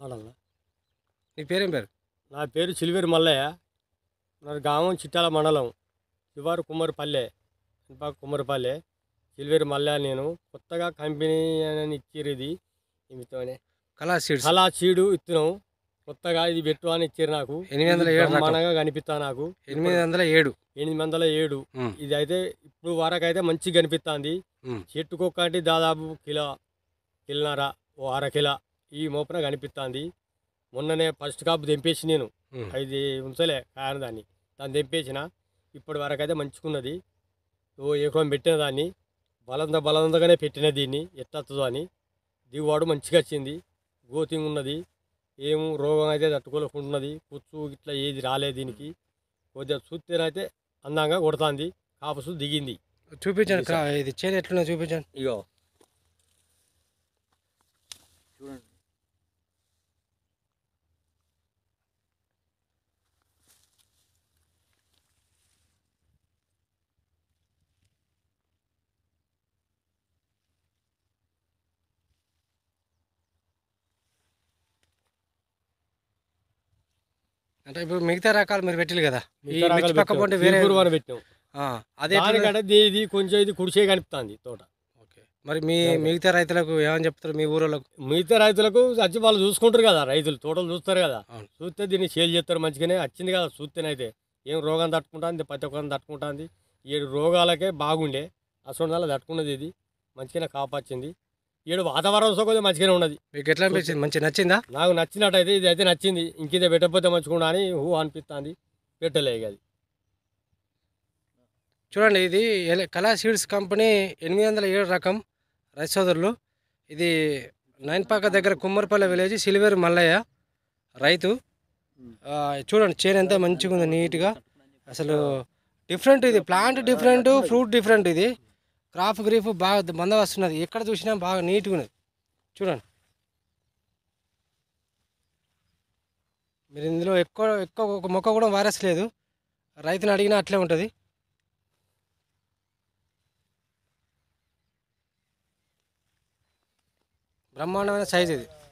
ఆడల్లా నీ పేరేం పేరు నా పేరు చిలివేరు మల్లయ్య నా గ్రామం చిట్టాల మండలం శివారు కుమ్మరిపల్లె ఇంపా కుమ్మరిపల్లె చిలివేరు మల్లయ్య నేను కొత్తగా కంపెనీ అని ఇచ్చిర్రు ఇది ఈమెతోనే కళా సీడ్స్ చాలా చీడు ఇస్తున్నాం కొత్తగా ఇది పెట్టు అని ఇచ్చారు నాకు ఎనిమిది వందల ఏడు రకం. బ్రహ్మాండంగా కనిపిస్తా నాకు ఎనిమిది వందల ఏడు ఎనిమిది వందల ఏడు ఉమ్, ఇది అయితే ఇప్పుడు వరకు అయితే మంచిగా కనిపిస్తుంది ఉమ్. చెట్టుకొక్కటి దాదాపు కిలో కిలోన్నర ఓ అర కిలో ఈ మోపన కనిపిస్తుంది మొన్ననే ఫస్ట్ కాపు తెంపేసి నేను ఉమ్. ఐదు ఉంచలే కాయన దాన్ని దాన్ని తెంపేసిన ఇప్పటి వరకు అయితే మంచుకున్నది ఓ ఎకరం పెట్టిన దాన్ని బలంద బలందగానే పెట్టిన దీన్ని ఎట్టొస్తుందో అని దిగుబాటు మంచిగా వచ్చింది గోతింగ్ ఉన్నది ఏం రోగం అయితే తట్టుకోలేకుంటున్నది కుచ్చు ఇట్లా ఏది రాలేదు దీనికి కొద్దిగా చూస్తేనైతే అందంగా కొడుతుంది కాపుసు దిగింది చూపించండి క్రా- ఇది చేను ఎట్లున్నా చూపించండి ఇగో చూడండి అంటే ఇప్పుడు మిగతా రకాలు మీరు పెట్టిల్లు కదా ఈ మిగతా రకాలు మిర్చి పక్క పెట్టాం. పొంటి వేరే చీపురు అని పెట్టాం ఆ, అదే ఎట్లున్నది? దానికంటే ఇది కొంచెం ఇది కుడిసే కనిపిస్తుంది తోట ఓకే. మరి మీ మిగతా రైతులకు ఏమని చెప్తారు మీ ఊరోళ్ళకు మిగతా రైతులకు వచ్చి వాళ్ళు చూసుకుంటారు కదా రైతులు తోటలు చూస్తారు కదా అవును. చూస్తే దీన్ని సేల్ చేస్తారు మంచిగానే వచ్చింది కదా చూస్తేనైతే ఏం రోగం తట్టుకుంటుంది ప్రతి ఒక్కరిని తట్టుకుంటుంది ఏడు రోగాలకే బాగుండే అసలు తట్టుకున్నది ఇది మంచిగానే కాపాచింది ఏడు వాతావరణం సో కొద్దిగా మంచిగానే ఉన్నది మీకు ఎట్లా అనిపించింది మంచి నచ్చిందా నాకు నచ్చినట్టయితే ఇది అయితే నచ్చింది ఇంకిదే పెట్టకపోతే మంచిగా అని హూ అనిపిస్తుంది పెట్టలే ఇక అది చూడండి ఇది ఎల- కళా సీడ్స్ కంపెనీ ఎనిమిది వందల ఏడు రకం రైతు సోదరులు ఇది నైన్పాక దగ్గర కుమ్మరిపల్లె విలేజ్ సిల్వేరు మల్లయ్య రైతు ఆ, చూడండి చేను ఎంత మంచిగా ఉంది నీట్గా అసలు డిఫరెంట్ ఇది ప్లాంట్ డిఫరెంట్ ఫ్రూట్ డిఫరెంట్ ఇది క్రాప్ గ్రీఫ్ బాగా మంద వస్తున్నది ఎక్కడ చూసినా బాగా నీట్గా ఉన్నది చూడండి మీరు ఇందులో ఎక్కువ ఎక్కువ ఒక మొక్క కూడా వైరస్ లేదు రైతుని అడిగినా అట్లే ఉంటుంది బ్రహ్మాండమైన సైజ్ ఇది